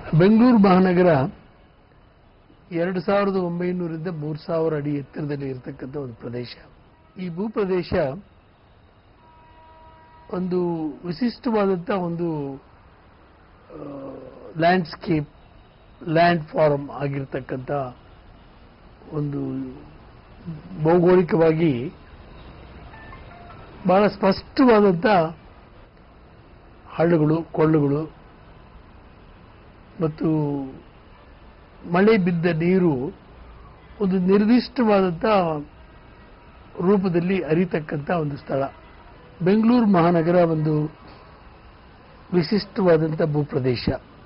ಬೆಂಗಳೂರು ಮಹಾನಗರ ಎರಡು ಸಾವಿರದ ಒಂಬೈನೂರಿಂದ ಮೂರು ಸಾವಿರ ಅಡಿ ಎತ್ತರದಲ್ಲಿ ಇರತಕ್ಕಂಥ ಒಂದು ಪ್ರದೇಶ ಈ ಭೂಪ್ರದೇಶ ಒಂದು ವಿಶಿಷ್ಟವಾದಂಥ ಒಂದು ಲ್ಯಾಂಡ್ಸ್ಕೇಪ್ ಲ್ಯಾಂಡ್ ಫಾರ್ಮ್ ಆಗಿರ್ತಕ್ಕಂಥ ಒಂದು ಭೌಗೋಳಿಕವಾಗಿ ಬಹಳ ಸ್ಪಷ್ಟವಾದಂಥ ಹಳ್ಳಗಳು ಕೊಳ್ಳಗಳು ಮತ್ತು ಮಳೆ ಬಿದ್ದ ನೀರು ಒಂದು ನಿರ್ದಿಷ್ಟವಾದಂಥ ರೂಪದಲ್ಲಿ ಅರಿತಕ್ಕಂಥ ಒಂದು ಸ್ಥಳ ಬೆಂಗಳೂರು ಮಹಾನಗರ ಒಂದು ವಿಶಿಷ್ಟವಾದಂಥ ಭೂಪ್ರದೇಶ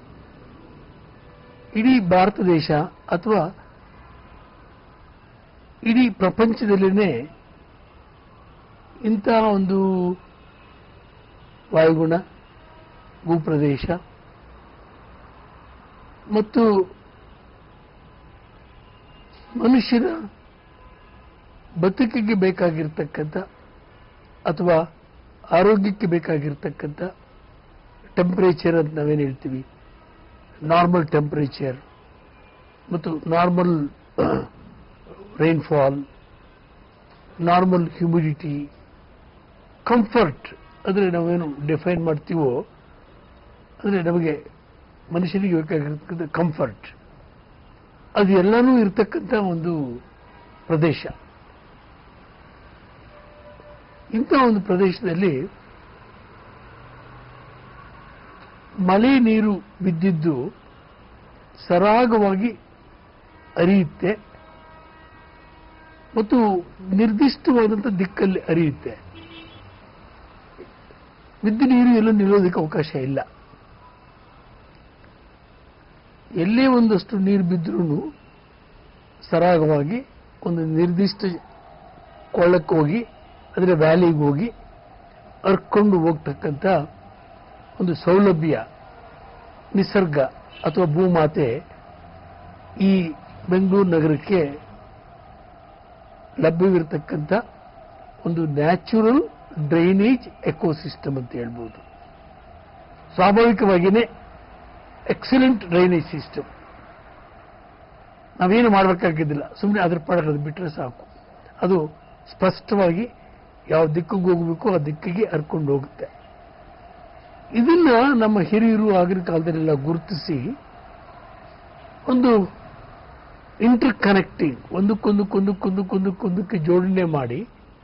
ಇಡೀ ಭಾರತ ದೇಶ ಅಥವಾ ಇಡೀ ಪ್ರಪಂಚದಲ್ಲಿನೇ ಇಂತಹ ಒಂದು ವಾಯುಗುಣ ಭೂಪ್ರದೇಶ ಮತ್ತು ಮನುಷ್ಯನ ಬದುಕಿಗೆ ಬೇಕಾಗಿರ್ತಕ್ಕಂಥ ಅಥವಾ ಆರೋಗ್ಯಕ್ಕೆ ಬೇಕಾಗಿರ್ತಕ್ಕಂಥ ಟೆಂಪರೇಚರ್ ಅಂತ ನಾವೇನು ಹೇಳ್ತೀವಿ ನಾರ್ಮಲ್ ಟೆಂಪರೇಚರ್ ಮತ್ತು normal rainfall normal humidity comfort ಅಂದರೆ ನಾವೇನು ಡಿಫೈನ್ ಮಾಡ್ತೀವೋ ಅಂದರೆ ನಮಗೆ ಮನುಷ್ಯನಿಗೆ ಬೇಕಾಗಿರ್ತಕ್ಕಂಥ ಕಂಫರ್ಟ್ ಅದು ಎಲ್ಲನೂ ಇರತಕ್ಕಂಥ ಒಂದು ಪ್ರದೇಶ ಇಂಥ ಒಂದು ಪ್ರದೇಶದಲ್ಲಿ ಮಳೆ ನೀರು ಬಿದ್ದಿದ್ದು ಸರಾಗವಾಗಿ ಹರಿಯುತ್ತೆ ಮತ್ತು ನಿರ್ದಿಷ್ಟವಾದಂಥ ದಿಕ್ಕಲ್ಲಿ ಹರಿಯುತ್ತೆ ಬಿದ್ದ ನೀರು ಎಲ್ಲೂ ನಿಲ್ಲೋದಕ್ಕೆ ಅವಕಾಶ ಇಲ್ಲ ಎಲ್ಲೇ ಒಂದಷ್ಟು ನೀರು ಬಿದ್ದರೂ ಸರಾಗವಾಗಿ ಒಂದು ನಿರ್ದಿಷ್ಟ ಕೊಳ್ಳಕ್ಕೆ ಹೋಗಿ ಅದರ ವ್ಯಾಲಿಗೆ ಹೋಗಿ ಹರ್ಕೊಂಡು ಹೋಗ್ತಕ್ಕಂಥ ಒಂದು ಸೌಲಭ್ಯ ನಿಸರ್ಗ ಅಥವಾ ಭೂಮಾತೆ ಈ ಬೆಂಗಳೂರು ನಗರಕ್ಕೆ ಲಭ್ಯವಿರತಕ್ಕಂಥ ಒಂದು ನ್ಯಾಚುರಲ್ ಡ್ರೈನೇಜ್ ಎಕೋಸಿಸ್ಟಮ್ ಅಂತ ಹೇಳ್ಬೋದು ಸ್ವಾಭಾವಿಕವಾಗಿಯೇ ಎಕ್ಸಲೆಂಟ್ ಡ್ರೈನೇಜ್ ಸಿಸ್ಟಮ್ ನಾವೇನು ಮಾಡಬೇಕಾಗಿದ್ದಿಲ್ಲ ಸುಮ್ಮನೆ ಅದ್ರ ಪಾಡಕ್ಕೆ ಅದು ಬಿಟ್ಟರೆ ಸಾಕು ಅದು ಸ್ಪಷ್ಟವಾಗಿ ಯಾವ ದಿಕ್ಕಿಗೆ ಹೋಗಬೇಕು ಆ ದಿಕ್ಕಿಗೆ ಹರ್ಕೊಂಡು ಹೋಗುತ್ತೆ ಇದನ್ನ ನಮ್ಮ ಹಿರಿಯರು ಆಗಿನ ಕಾಲದಲ್ಲೆಲ್ಲ ಗುರುತಿಸಿ ಒಂದು ಇಂಟರ್ ಕನೆಕ್ಟಿಂಗ್ ಒಂದಕ್ಕೊಂದಕ್ಕೊಂದಕ್ಕೊಂದಕ್ಕೊಂದಕ್ಕೊಂದಕ್ಕೆ ಜೋಡಣೆ ಮಾಡಿ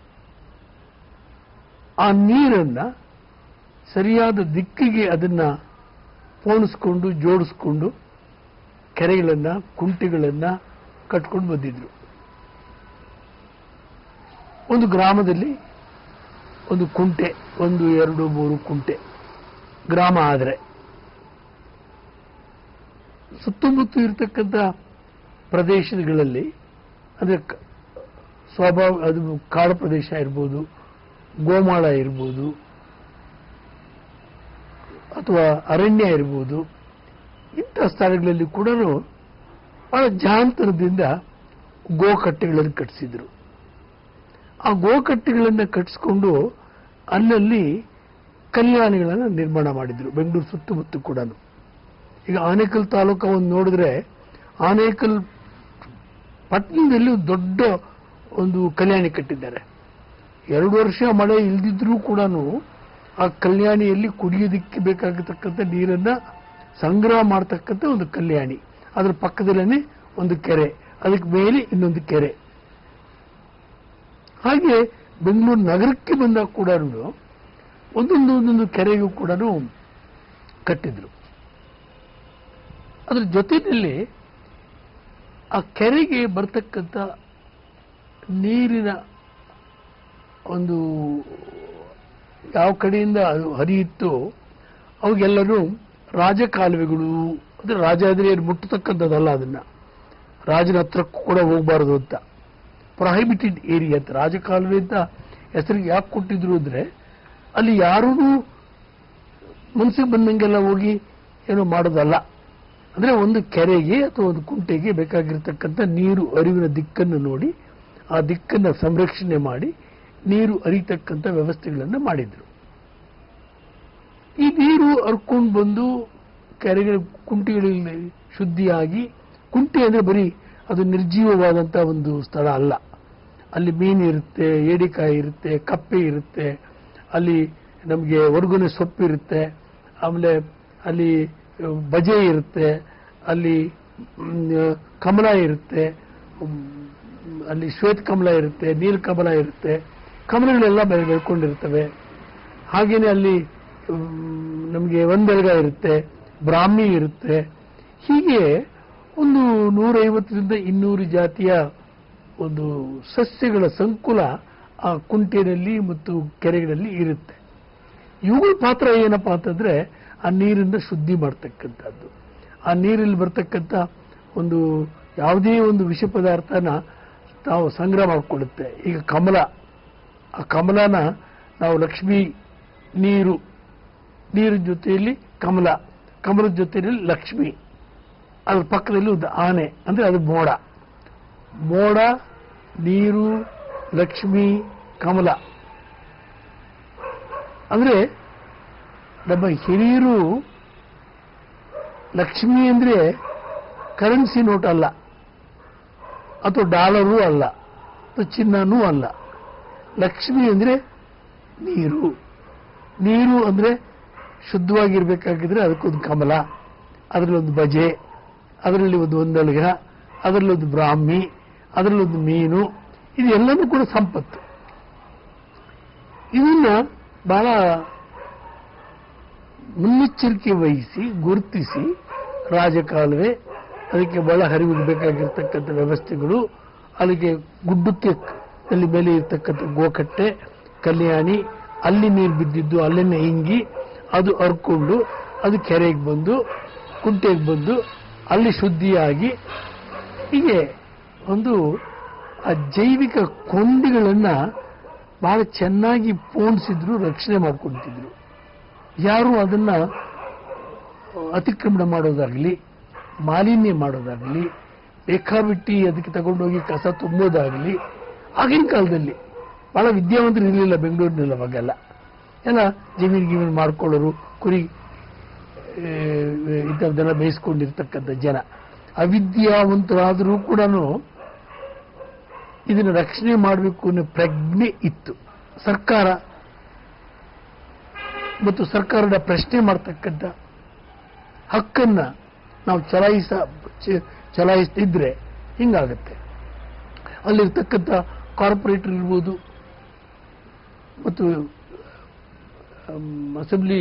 ಆ ನೀರನ್ನ ಸರಿಯಾದ ದಿಕ್ಕಿಗೆ ಅದನ್ನ ಪೋಣಿಸ್ಕೊಂಡು ಜೋಡಿಸ್ಕೊಂಡು ಕೆರೆಗಳನ್ನ ಕುಂಟೆಗಳನ್ನ ಕಟ್ಕೊಂಡು ಬಂದಿದ್ರು ಒಂದು ಗ್ರಾಮದಲ್ಲಿ ಒಂದು ಕುಂಟೆ ಒಂದು ಎರಡು ಮೂರು ಕುಂಟೆ ಗ್ರಾಮ ಆದರೆ ಸುತ್ತಮುತ್ತ ಇರತಕ್ಕಂಥ ಪ್ರದೇಶಗಳಲ್ಲಿ ಅಂದರೆ ಕ- ಸ್ವಭಾವ ಅದು ಕಾಡು ಪ್ರದೇಶ ಇರ್ಬೋದು ಗೋಮಾಳ ಇರ್ಬೋದು ಅಥವಾ ಅರಣ್ಯ ಇರ್ಬೋದು ಇಂಥ ಸ್ಥಳಗಳಲ್ಲಿ ಕೂಡ ಬಹಳ ಜಾಂತನದಿಂದ ಗೋಕಟ್ಟೆಗಳನ್ನು ಕಟ್ಟಿಸಿದ್ರು ಆ ಗೋಕಟ್ಟೆಗಳನ್ನು ಕಟ್ಟಿಸ್ಕೊಂಡು ಅಲ್ಲಲ್ಲಿ ಕಲ್ಯಾಣಿಗಳನ್ನು ನಿರ್ಮಾಣ ಮಾಡಿದ್ರು ಬೆಂಗಳೂರು ಸುತ್ತಮುತ್ತ ಕೂಡ ಈಗ ಆನೇಕಲ್ ತಾಲೂಕು ಒಂದು ನೋಡಿದ್ರೆ ಆನೇಕಲ್ ಪಟ್ಟಣದಲ್ಲಿ ಒಂದು ದೊಡ್ಡ ಒಂದು ಕಲ್ಯಾಣಿ ಕಟ್ಟಿದ್ದಾರೆ ಎರಡು ವರ್ಷ ಮಳೆ ಇಲ್ದಿದ್ರೂ ಕೂಡ ಆ ಕಲ್ಯಾಣಿಯಲ್ಲಿ ಕುಡಿಯೋದಕ್ಕೆ ಬೇಕಾಗತಕ್ಕಂಥ ನೀರನ್ನ ಸಂಗ್ರಹ ಮಾಡತಕ್ಕಂಥ ಒಂದು ಕಲ್ಯಾಣಿ ಅದ್ರ ಪಕ್ಕದಲ್ಲೇ ಒಂದು ಕೆರೆ ಅದಕ್ಕೆ ಮೇಲೆ ಇನ್ನೊಂದು ಕೆರೆ ಹಾಗೆ ಬೆಂಗಳೂರು ನಗರಕ್ಕೆ ಬಂದಾಗ ಕೂಡ ಒಂದೊಂದು ಒಂದೊಂದು ಕೆರೆಗೂ ಕೂಡ ಕಟ್ಟಿದ್ರು ಅದ್ರ ಜೊತೆಯಲ್ಲಿ ಆ ಕೆರೆಗೆ ಬರ್ತಕ್ಕಂಥ ನೀರಿನ ಒಂದು ಯಾವ ಕಡೆಯಿಂದ ಅದು ಹರಿಯಿತ್ತೋ ಅವಾಗೆಲ್ಲರೂ ರಾಜಕಾಲುವೆಗಳು ಅಂದ್ರೆ ರಾಜ ಆದರೆ ಏನು ಮುಟ್ಟತಕ್ಕಂಥದ್ದಲ್ಲ ಅದನ್ನ ರಾಜನ ಹತ್ರಕ್ಕೂ ಕೂಡ ಹೋಗಬಾರದು ಅಂತ ಪ್ರೊಹಿಬಿಟೆಡ್ ಏರಿಯಾ ಅಂತ ರಾಜಕಾಲುವೆ ಅಂತ ಹೆಸರಿಗೆ ಯಾಕೆ ಕೊಟ್ಟಿದ್ರು ಅಂದ್ರೆ ಅಲ್ಲಿ ಯಾರೂ ಮನಸ್ಸಿಗೆ ಬಂದಂಗೆಲ್ಲ ಹೋಗಿ ಏನೋ ಮಾಡೋದಲ್ಲ ಅಂದ್ರೆ ಒಂದು ಕೆರೆಗೆ ಅಥವಾ ಒಂದು ಕುಂಟೆಗೆ ಬೇಕಾಗಿರ್ತಕ್ಕಂಥ ನೀರು ಅರಿವಿನ ದಿಕ್ಕನ್ನು ನೋಡಿ ಆ ದಿಕ್ಕನ್ನು ಸಂರಕ್ಷಣೆ ಮಾಡಿ ನೀರು ಹರಿತಕ್ಕಂಥ ವ್ಯವಸ್ಥೆಗಳನ್ನು ಮಾಡಿದ್ರು ಈ ನೀರು ಹರ್ಕೊಂಡು ಬಂದು ಕೆರೆಗಳ ಕುಂಟಿಗಳಲ್ಲಿ ಶುದ್ಧಿಯಾಗಿ ಕುಂಟಿ ಅಂದರೆ ಬರೀ ಅದು ನಿರ್ಜೀವವಾದಂಥ ಒಂದು ಸ್ಥಳ ಅಲ್ಲ ಅಲ್ಲಿ ಮೀನು ಇರುತ್ತೆ ಏಡಿಕಾಯಿ ಇರುತ್ತೆ ಕಪ್ಪೆ ಇರುತ್ತೆ ಅಲ್ಲಿ ನಮಗೆ ಒರ್ಗುನೆ ಸೊಪ್ಪು ಇರುತ್ತೆ ಆಮೇಲೆ ಅಲ್ಲಿ ಆ, ಬಜೆ ಇರುತ್ತೆ ಅಲ್ಲಿ ಮ್, ಕಮಲ ಇರುತ್ತೆ ಮ್, ಅಲ್ಲಿ ಶ್ವೇತ ಕಮಲ ಇರುತ್ತೆ ನೀಲ್ ಕಮಲ ಇರುತ್ತೆ ಕಮಲಗಳೆಲ್ಲ ಬೆಳೆ ಬೆಳ್ಕೊಂಡಿರ್ತವೆ ಹಾಗೇನೆ ಅಲ್ಲಿ ನಮಗೆ ಒಂದೆಲಗ ಇರುತ್ತೆ ಬ್ರಾಹ್ಮಿ ಇರುತ್ತೆ ಹೀಗೆ ಒಂದು ನೂರೈವತ್ತರಿಂದ ಇನ್ನೂರು ಜಾತಿಯ ಒಂದು ಸಸ್ಯಗಳ ಸಂಕುಲ ಆ ಕುಂಟೆನಲ್ಲಿ ಮತ್ತು ಕೆರೆಗಳಲ್ಲಿ ಇರುತ್ತೆ ಇವುಗಳ ಪಾತ್ರ ಏನಪ್ಪಾ ಅಂತಂದ್ರೆ ಆ ನೀರಿಂದ ಶುದ್ಧಿ ಮಾಡ್ತಕ್ಕಂಥದ್ದು ಆ ನೀರಲ್ಲಿ ಬರ್ತಕ್ಕಂಥ ಒಂದು ಯಾವುದೇ ಒಂದು ವಿಷ ಪದಾರ್ಥನ ತಾವು ಸಂಗ್ರಹ ಮಾಡಿಕೊಳ್ಳುತ್ತೆ ಈಗ ಕಮಲ ಆ ಕಮಲನ ನಾವು ಲಕ್ಷ್ಮಿ ನೀರು ನೀರಿನ ಜೊತೆಯಲ್ಲಿ ಕಮಲ ಕಮಲದ ಜೊತೆಯಲ್ಲಿ ಲಕ್ಷ್ಮಿ ಅದ್ರ ಪಕ್ಕದಲ್ಲಿ ಒಂದು ಆನೆ ಅಂದ್ರೆ ಅದು ಮೋಡ ಮೋಡ ನೀರು ಲಕ್ಷ್ಮಿ ಕಮಲ ಅಂದ್ರೆ ನಮ್ಮ ಹಿರಿಯರು ಲಕ್ಷ್ಮಿ ಅಂದ್ರೆ ಕರೆನ್ಸಿ ನೋಟ್ ಅಲ್ಲ ಅಥವಾ ಡಾಲರು ಅಲ್ಲ ಅಥವಾ ಚಿನ್ನನೂ ಅಲ್ಲ ಲಕ್ಷ್ಮಿ ಅಂದ್ರೆ ನೀರು ನೀರು ಅಂದ್ರೆ ಶುದ್ಧವಾಗಿರ್ಬೇಕಾಗಿದ್ರೆ ಅದಕ್ಕೊಂದು ಕಮಲ ಅದರಲ್ಲಿ ಒಂದು ಬಜೆ ಅದರಲ್ಲಿ ಒಂದು ಒಂದಲ್ಗ ಅದರಲ್ಲಿ ಒಂದು ಬ್ರಾಹ್ಮಿ ಅದರಲ್ಲಿ ಒಂದು ಮೀನು ಇದೆಲ್ಲನೂ ಕೂಡ ಸಂಪತ್ತು ಇದನ್ನ ಬಹಳ ಮುನ್ನೆಚ್ಚರಿಕೆ ವಹಿಸಿ ಗುರುತಿಸಿ ರಾಜಕಾಲುವೆ ಅದಕ್ಕೆ ಬಹಳ ಹರಿವಿಗೆ ಬೇಕಾಗಿರ್ತಕ್ಕಂಥ ವ್ಯವಸ್ಥೆಗಳು ಅದಕ್ಕೆ ಗುಡ್ಡಕ್ಕೆ ಅಲ್ಲಿ ಮೇಲೆ ಇರ್ತಕ್ಕಂಥ ಗೋಕಟ್ಟೆ ಕಲ್ಯಾಣಿ ಅಲ್ಲಿ ನೀರು ಬಿದ್ದಿದ್ದು ಅಲ್ಲೇನೆ ಹಿಂಗಿ ಅದು ಹರ್ಕೊಂಡು ಅದು ಕೆರೆಗೆ ಬಂದು ಕುಂಟೆಗೆ ಬಂದು ಅಲ್ಲಿ ಶುದ್ಧಿಯಾಗಿ ಹೀಗೆ ಒಂದು ಆ ಜೈವಿಕ ಕೊಂಡಿಗಳನ್ನ ಬಹಳ ಚೆನ್ನಾಗಿ ಪೋಣಿಸಿದ್ರು ರಕ್ಷಣೆ ಮಾಡ್ಕೊಳ್ತಿದ್ರು ಯಾರು ಅದನ್ನ ಅತಿಕ್ರಮಣ ಮಾಡೋದಾಗ್ಲಿ ಮಾಲಿನ್ಯ ಮಾಡೋದಾಗ್ಲಿ ಬೇಕಾಬಿಟ್ಟಿ ಅದಕ್ಕೆ ತಗೊಂಡೋಗಿ ಕಸ ತುಂಬೋದಾಗ್ಲಿ ಆಗಿನ ಕಾಲದಲ್ಲಿ ಬಹಳ ವಿದ್ಯಾವಂತರು ಇರಲಿಲ್ಲ ಬೆಂಗಳೂರಿನಲ್ಲಿ ಅವಾಗೆಲ್ಲ ಎಲ್ಲ ಜಮೀನು ಗಿಮೀನು ಮಾಡ್ಕೊಳ್ಳೋರು ಕುರಿ ಆ, ಇಂಥದ್ದೆಲ್ಲ ಮೇಯಿಸ್ಕೊಂಡಿರ್ತಕ್ಕಂಥ ಜನ ಅವಿದ್ಯಾವಂತರಾದರೂ ಕೂಡ ಇದನ್ನು ರಕ್ಷಣೆ ಮಾಡಬೇಕು ಅನ್ನೋ ಪ್ರಜ್ಞೆ ಇತ್ತು ಸರ್ಕಾರ ಮತ್ತು ಸರ್ಕಾರದ ಪ್ರಶ್ನೆ ಮಾಡ್ತಕ್ಕಂಥ ಹಕ್ಕನ್ನ ನಾವು ಚಲಾಯಿಸ ಚ- ಚಲಾಯಿಸ್ತಿದ್ರೆ ಹಿಂಗಾಗತ್ತೆ ಅಲ್ಲಿರ್ತಕ್ಕಂಥ ಕಾರ್ಪೊರೇಟರ್ ಇರ್ಬೋದು ಮತ್ತು ಅಸೆಂಬ್ಲಿ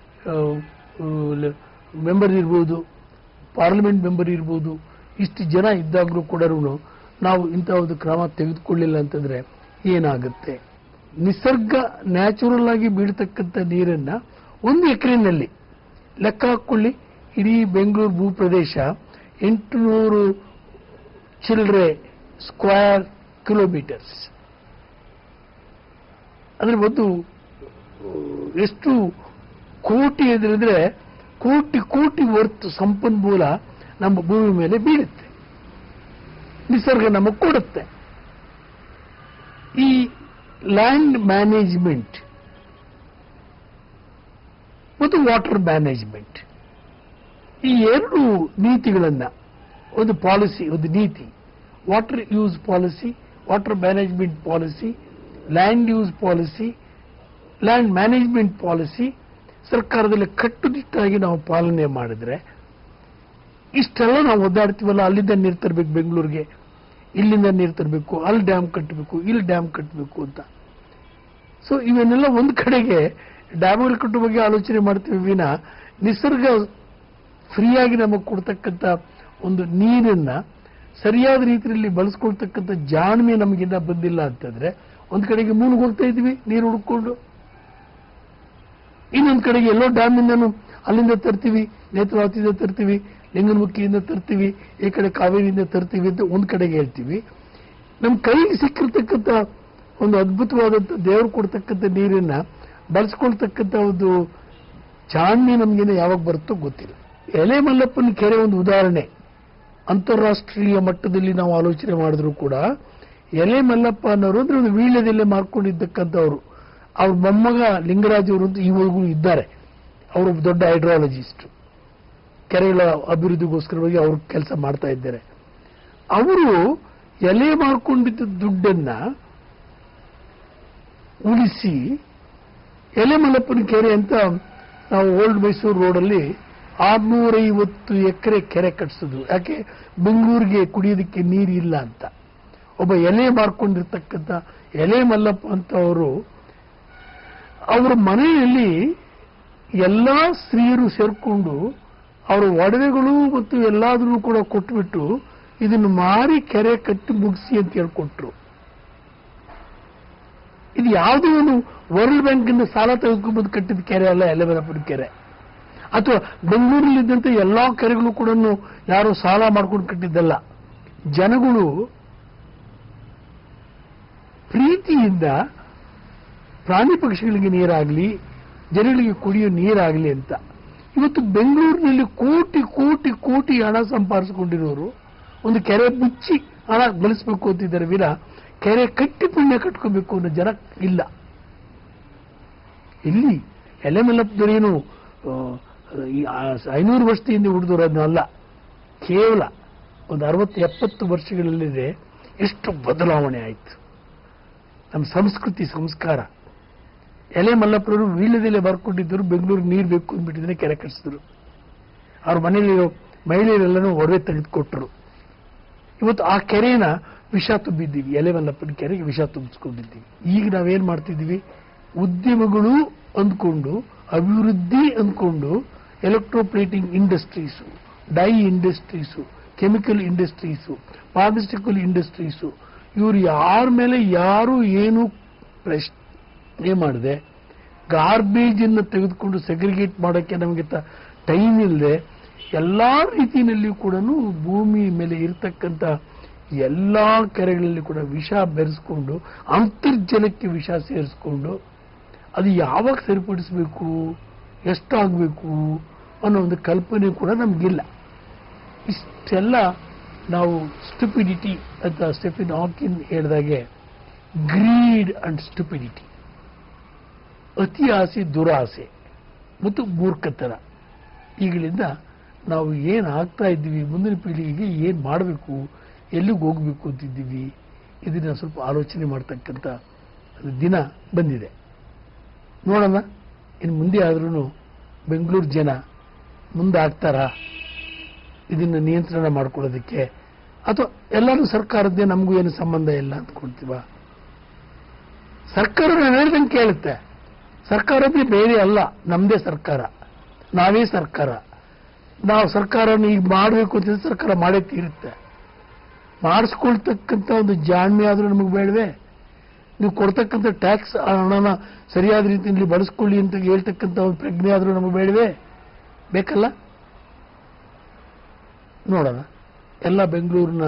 ಮೆಂಬರ್ ಇರ್ಬೋದು ಪಾರ್ಲಿಮೆಂಟ್ ಮೆಂಬರ್ ಇರ್ಬೋದು ಇಷ್ಟು ಜನ ಇದ್ದಾಗಲೂ ಕೂಡ ನಾವು ಇಂಥ ಒಂದು ಕ್ರಮ ತೆಗೆದುಕೊಳ್ಳಿಲ್ಲ ಅಂತಂದ್ರೆ ಏನಾಗುತ್ತೆ ನಿಸರ್ಗ ನ್ಯಾಚುರಲ್ ಆಗಿ ಬೀಳ್ತಕ್ಕಂಥ ನೀರನ್ನ ಒಂದು ಎಕರೆನಲ್ಲಿ ಲೆಕ್ಕ ಹಾಕೊಳ್ಳಿ ಇಡೀ ಬೆಂಗಳೂರು ಭೂಪ್ರದೇಶ ಎಂಟುನೂರು ಚಿಲ್ಲರೆ ಸ್ಕ್ವೇರ್ ಕಿಲೋಮೀಟರ್ಸ್ ಅಂದ್ರೆ ಒಂದು ಆ, ಎಷ್ಟು ಕೋಟಿ ಎದುರಿದ್ರೆ ಕೋಟಿ ಕೋಟಿ ವರ್ತ್ ಸಂಪನ್ಮೂಲ ನಮ್ಮ ಭೂಮಿ ಮೇಲೆ ಬೀಳುತ್ತೆ ನಿಸರ್ಗ ನಮಗೆ ಕೊಡುತ್ತೆ ಈ ಲ್ಯಾಂಡ್ ಮ್ಯಾನೇಜ್ಮೆಂಟ್ ಮತ್ತು ವಾಟರ್ ಮ್ಯಾನೇಜ್ಮೆಂಟ್ ಈ ಎರಡು ನೀತಿಗಳನ್ನ ಒಂದು ಪಾಲಿಸಿ ಒಂದು ನೀತಿ water use policy water management policy land use policy land management policy ಸರ್ಕಾರದಲ್ಲಿ ಕಟ್ಟುನಿಟ್ಟಾಗಿ ನಾವು ಪಾಲನೆ ಮಾಡಿದ್ರೆ ಇಷ್ಟೆಲ್ಲ ನಾವು ಒದ್ದಾಡ್ತೀವಲ್ಲ ಅಲ್ಲಿಂದ ನೀರು ತರಬೇಕು ಬೆಂಗಳೂರಿಗೆ ಇಲ್ಲಿಂದ ನೀರು ತರಬೇಕು ಅಲ್ಲಿ ಡ್ಯಾಮ್ ಕಟ್ಟಬೇಕು ಇಲ್ಲಿ ಡ್ಯಾಮ್ ಕಟ್ಟಬೇಕು ಅಂತ ಸೊ ಇವನ್ನೆಲ್ಲ ಒಂದು ಕಡೆಗೆ ಡ್ಯಾಮ್ಗಳು ಕಟ್ಟುವ ಬಗ್ಗೆ ಆಲೋಚನೆ ಮಾಡ್ತೀವಿ ವಿನ ನಿಸರ್ಗ ಫ್ರೀಯಾಗಿ ನಮಗೆ ಕೊಡ್ತಕ್ಕಂಥ ಒಂದು ನೀರನ್ನ ಸರಿಯಾದ ರೀತಿಯಲ್ಲಿ ಬಳಸ್ಕೊಳ್ತಕ್ಕಂಥ ಜಾಣ್ಮೆ ನಮಗಿನ್ನ ಬಂದಿಲ್ಲ ಅಂತಂದ್ರೆ ಒಂದ್ ಕಡೆಗೆ ಮೂನಿಗೆ ಹೋಗ್ತಾ ಇದ್ವಿ ನೀರು ಹುಡ್ಕೊಂಡು ಇನ್ನೊಂದ್ ಕಡೆಗೆ ಎಲ್ಲೋ ಡ್ಯಾಮಿಂದನು ಅಲ್ಲಿಂದ ತರ್ತೀವಿ ನೇತ್ರಾವತಿಯಿಂದ ತರ್ತೀವಿ ಲಿಂಗನಮುಖಿಯಿಂದ ತರ್ತೀವಿ ಈ ಕಡೆ ಕಾವೇರಿಯಿಂದ ತರ್ತೀವಿ ಅಂತ ಒಂದ್ ಕಡೆಗೆ ಹೇಳ್ತೀವಿ ನಮ್ಮ ಕೈಗೆ ಸಿಕ್ಕಿರ್ತಕ್ಕಂಥ ಒಂದು ಅದ್ಭುತವಾದಂಥ ದೇವರು ಕೊಡ್ತಕ್ಕಂಥ ನೀರನ್ನ ಬಳಸ್ಕೊಳ್ತಕ್ಕಂಥ ಒಂದು ಜಾಣ್ಮೆ ನಮಗೇನು ಯಾವಾಗ ಬರುತ್ತೋ ಗೊತ್ತಿಲ್ಲ ಎಲೆ ಮಲ್ಲಪ್ಪನ ಕೆರೆ ಒಂದು ಉದಾಹರಣೆ ಅಂತಾರಾಷ್ಟ್ರೀಯ ಮಟ್ಟದಲ್ಲಿ ನಾವು ಆಲೋಚನೆ ಮಾಡಿದ್ರು ಕೂಡ ಎಲೆ ಮಲ್ಲಪ್ಪ ಅನ್ನೋರು ಅಂದ್ರೆ ಒಂದು ವೀಳ್ಯದೆಲೆ ಮಾಡ್ಕೊಂಡಿದ್ದಕ್ಕಂಥವ್ರು ಅವ್ರ ಮೊಮ್ಮಗ ಲಿಂಗರಾಜ್ ಅವರು ಅಂತ ಈವರೆಗೂ ಇದ್ದಾರೆ ಅವರು ದೊಡ್ಡ ಹೈಡ್ರಾಲಜಿಸ್ಟ್ ಕೆರೆಗಳ ಅಭಿವೃದ್ಧಿಗೋಸ್ಕರವಾಗಿ ಅವರು ಕೆಲಸ ಮಾಡ್ತಾ ಇದ್ದಾರೆ ಅವರು ಎಲೆ ಮಾಡ್ಕೊಂಡಿದ್ದ ದುಡ್ಡನ್ನ ಉಳಿಸಿ ಎಲೆ ಮಲ್ಲಪ್ಪನ ಕೆರೆ ಅಂತ ನಾವು ಓಲ್ಡ್ ಮೈಸೂರು ರೋಡಲ್ಲಿ ಆರ್ನೂರೈವತ್ತು ಎಕರೆ ಕೆರೆ ಕಟ್ಸಿದ್ರು ಯಾಕೆ ಬೆಂಗಳೂರಿಗೆ ಕುಡಿಯೋದಕ್ಕೆ ನೀರಿಲ್ಲ ಅಂತ ಒಬ್ಬ ಎಲೆ ಮಾರ್ಕೊಂಡಿರ್ತಕ್ಕಂಥ ಎಲೆ ಮಲ್ಲಪ್ಪ ಅಂತ ಅವರು ಅವರ ಮನೆಯಲ್ಲಿ ಎಲ್ಲಾ ಸ್ತ್ರೀಯರು ಸೇರ್ಕೊಂಡು ಅವರ ಒಡವೆಗಳು ಮತ್ತು ಎಲ್ಲಾದ್ರೂ ಕೂಡ ಕೊಟ್ಬಿಟ್ಟು ಇದನ್ನು ಮಾರಿ ಕೆರೆ ಕಟ್ಟಿ ಮುಗಿಸಿ ಅಂತ ಹೇಳ್ಕೊಟ್ರು ಇದು ಯಾವುದೇ ಒಂದು ವರ್ಲ್ಡ್ ಬ್ಯಾಂಕಿಂದ ಸಾಲ ತೆಗೆದುಕೊಂಡ್ಬಂದು ಕಟ್ಟಿದ ಕೆರೆ ಅಲ್ಲ ಎಲೆಮಲಪುರ ಕೆರೆ ಅಥವಾ ಬೆಂಗಳೂರಲ್ಲಿದ್ದಂತೆ ಎಲ್ಲಾ ಕೆರೆಗಳು ಕೂಡ ಯಾರು ಸಾಲ ಮಾಡ್ಕೊಂಡು ಕಟ್ಟಿದ್ದಲ್ಲ ಜನಗಳು ಪ್ರೀತಿಯಿಂದ ಪ್ರಾಣಿ ಪಕ್ಷಿಗಳಿಗೆ ನೀರಾಗಲಿ ಜನಗಳಿಗೆ ಕುಡಿಯೋ ನೀರಾಗಲಿ ಅಂತ ಇವತ್ತು ಬೆಂಗಳೂರಿನಲ್ಲಿ ಕೋಟಿ ಕೋಟಿ ಕೋಟಿ ಹಣ ಸಂಪಾದಿಸಿಕೊಂಡಿರೋರು ಒಂದು ಕೆರೆ ಮುಚ್ಚಿ ಹಣ ಗಳಿಸಬೇಕು ಅಂತಿದ್ದಾರೆ ವಿನ ಕೆರೆ ಕಟ್ಟಿ ಪುಣ್ಯ ಕಟ್ಕೋಬೇಕು ಅನ್ನೋ ಜನ ಇಲ್ಲ ಇಲ್ಲಿ ಎಲೆಮೆಲ್ಲಪ್ಪದರೇನು ಐನೂರು ವರ್ಷದ ಹಿಂದೆ ಹುಡಿದೋರನ್ನಲ್ಲ ಕೇವಲ ಒಂದು ಅರವತ್ತು ಎಪ್ಪತ್ತು ವರ್ಷಗಳಲ್ಲಿದೆ ಎಷ್ಟು ಬದಲಾವಣೆ ಆಯಿತು ನಮ್ಮ ಸಂಸ್ಕೃತಿ ಸಂಸ್ಕಾರ ಎಲೆ ಮಲ್ಲಪ್ಪರವರು ವೀಳ್ಯದೆಲೆ ಬರ್ಕೊಂಡಿದ್ದರು ಬೆಂಗಳೂರಿಗೆ ನೀರು ಬೇಕು ಅಂದ್ಬಿಟ್ಟಿದ್ರೆ ಕೆರೆ ಕಟ್ಟಿಸಿದ್ರು ಅವ್ರ ಮನೆಯಲ್ಲಿರೋ ಮಹಿಳೆಯರೆಲ್ಲನೂ ಒಡವೆ ತೆಗೆದುಕೊಟ್ರು ಇವತ್ತು ಆ ಕೆರೆನ ವಿಷ ತುಂಬಿದ್ದೀವಿ ಎಲೆ ಮಲ್ಲಪ್ಪನ ಕೆರೆಗೆ ವಿಷ ತುಂಬಿಸ್ಕೊಂಡಿದ್ದೀವಿ ಈಗ ನಾವೇನ್ ಮಾಡ್ತಿದ್ದೀವಿ ಉದ್ಯಮಗಳು ಅಂದ್ಕೊಂಡು ಅಭಿವೃದ್ಧಿ ಅಂದ್ಕೊಂಡು electroplating industries dye industries chemical industries pharmaceutical industries ಇವರು ಯಾರ ಮೇಲೆ ಯಾರು ಏನು ಪ್ರಶ್ನೆ ಮಾಡದೆ ಗಾರ್ಬೇಜ್ ಅನ್ನು ತೆಗೆದುಕೊಂಡು ಸೆಗ್ರಿಗೇಟ್ ಮಾಡೋಕ್ಕೆ ನಮಗೆ ಟೈಮ್ ಇಲ್ಲದೆ ಎಲ್ಲಾ ರೀತಿಯಲ್ಲಿಯೂ ಕೂಡ ಭೂಮಿ ಮೇಲೆ ಇರತಕ್ಕಂಥ ಎಲ್ಲಾ ಕೆರೆಗಳಲ್ಲಿ ಕೂಡ ವಿಷ ಬೆರೆಸ್ಕೊಂಡು ಅಂತರ್ಜಲಕ್ಕೆ ವಿಷ ಸೇರಿಸ್ಕೊಂಡು ಅದು ಯಾವಾಗ ಸರಿಪಡಿಸಬೇಕು ಎಷ್ಟಾಗಬೇಕು ಅನ್ನೋ ಒಂದು ಕಲ್ಪನೆ ಕೂಡ ನಮಗಿಲ್ಲ ಇಷ್ಟೆಲ್ಲ ನಾವು ಸ್ಟುಪಿಡಿಟಿ ಅಂತ ಸ್ಟೆಫಿನ್ ಹಾಕಿನ್ ಹೇಳಿದಾಗೆ ಗ್ರೀಡ್ ಅಂಡ್ ಸ್ಟುಪಿಡಿಟಿ ಅತಿ ಆಸೆ ದುರಾಸೆ ಮತ್ತು ಮೂರ್ಖತನ ಈಗಲಿಂದ ನಾವು ಏನು ಆಗ್ತಾ ಇದ್ದೀವಿ ಮುಂದಿನ ಪೀಳಿಗೆಗೆ ಏನು ಮಾಡಬೇಕು ಎಲ್ಲಿಗೆ ಹೋಗಬೇಕು ಅಂತಿದ್ದೀವಿ ಇದನ್ನ ಸ್ವಲ್ಪ ಆಲೋಚನೆ ಮಾಡ್ತಕ್ಕಂಥ ದಿನ ಬಂದಿದೆ ನೋಡೋಣ ಇನ್ನು ಮುಂದೆ ಆದ್ರೂ ಬೆಂಗಳೂರು ಜನ ಮುಂದೆ ಆಗ್ತಾರಾ ಇದನ್ನು ನಿಯಂತ್ರಣ ಮಾಡ್ಕೊಳ್ಳೋದಕ್ಕೆ ಅಥವಾ ಎಲ್ಲರೂ ಸರ್ಕಾರದ್ದೇ ನಮಗೂ ಏನು ಸಂಬಂಧ ಇಲ್ಲ ಅಂದ್ಕೊಳ್ತೀವ ಸರ್ಕಾರ ನಾನು ಹೇಳ್ದಂಗೆ ಕೇಳುತ್ತೆ ಸರ್ಕಾರದ್ದೇ ಬೇರೆ ಅಲ್ಲ ನಮ್ಮದೇ ಸರ್ಕಾರ ನಾವೇ ಸರ್ಕಾರ ನಾವು ಸರ್ಕಾರನ ಈಗ ಮಾಡಬೇಕು ಅಂತ ಸರ್ಕಾರ ಮಾಡೇ ತೀರುತ್ತೆ ಮಾಡಿಸ್ಕೊಳ್ತಕ್ಕಂಥ ಒಂದು ಜಾಣ್ಮೆ ಆದರೂ ನಮಗೆ ಬೇಡವೇ ನೀವು ಕೊಡ್ತಕ್ಕಂಥ ಟ್ಯಾಕ್ಸ್ ಹಣನ ಸರಿಯಾದ ರೀತಿಯಲ್ಲಿ ಬಳಸ್ಕೊಳ್ಳಿ ಅಂತ ಹೇಳ್ತಕ್ಕಂಥ ಒಂದು ಪ್ರಜ್ಞೆ ಆದರೂ ನಮಗೆ ಬೇಡವೇ ಬೇಕಲ್ಲ ನೋಡೋಣ ಎಲ್ಲ ಬೆಂಗಳೂರಿನ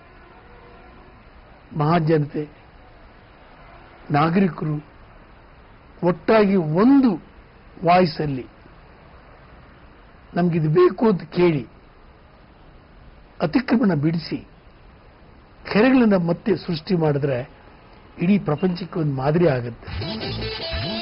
ಮಹಾಜನತೆ ನಾಗರಿಕರು ಒಟ್ಟಾಗಿ ಒಂದು ವಾಯ್ಸಲ್ಲಿ ನಮಗಿದು ಬೇಕು ಅಂತ ಕೇಳಿ ಅತಿಕ್ರಮಣ ಬಿಡಿಸಿ ಕೆರೆಗಳನ್ನ ಮತ್ತೆ ಸೃಷ್ಟಿ ಮಾಡಿದ್ರೆ ಇಡೀ ಪ್ರಪಂಚಕ್ಕೆ ಒಂದು ಮಾದರಿ ಆಗುತ್ತೆ